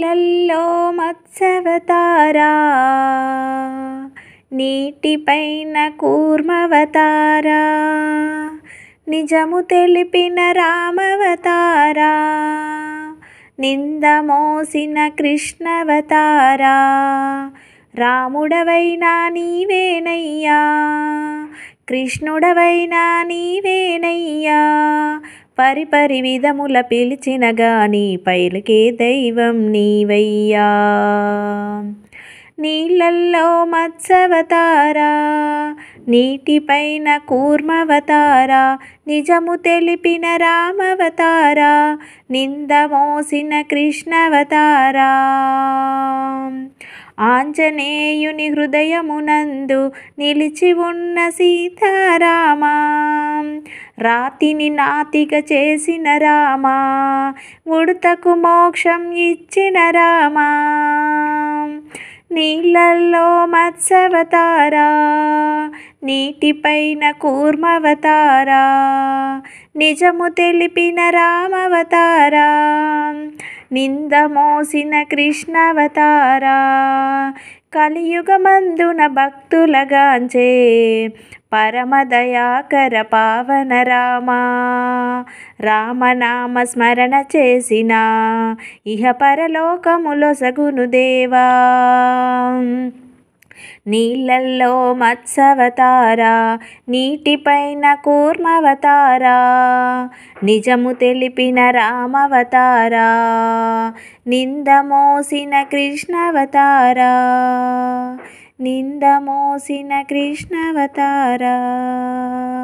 నీళ్ళల్లో మత్స్యవతారా నీటిపైన కూర్మవతారా నిజము తెలిపిన రామవతారా నింద మోసిన కృష్ణవతారా రాముడవైనా నీవేనయ్యా కృష్ణుడవైనా నీవేనయ్యా పరిపరి విధముల పిలిచిన గాని పైలకే దైవం నీవయ్యా నీళ్ళల్లో మత్స్యవతారా నీటిపైన కూర్మవతారా నిజము తెలిపిన రామవతారా నింద మోసిన కృష్ణవతారా ఆంజనేయుని హృదయమునందు నిలిచి ఉన్న సీతారామా రాతిని నాతిక చేసిన రామా ఉడతకు మోక్షం ఇచ్చిన రామా నీళ్ళల్లో మత్స్యవతారా నీటిపైన కూర్మవతారా నిజము తెలిపిన రామవతారా నింద మోసిన కృష్ణవతారా కలియుగమందున భక్తులగాంచే పరమదయాకర పావన రామా రామనామ స్మరణ చేసిన ఇహ పరలోకములో సగును దేవా నీళ్ళల్లో మత్స్యవతారా నీటిపైన కూర్మవతారా నిజము తెలిపిన రామవతారా నింద మోసిన కృష్ణవతారా నింద మోసిన కృష్ణవతారా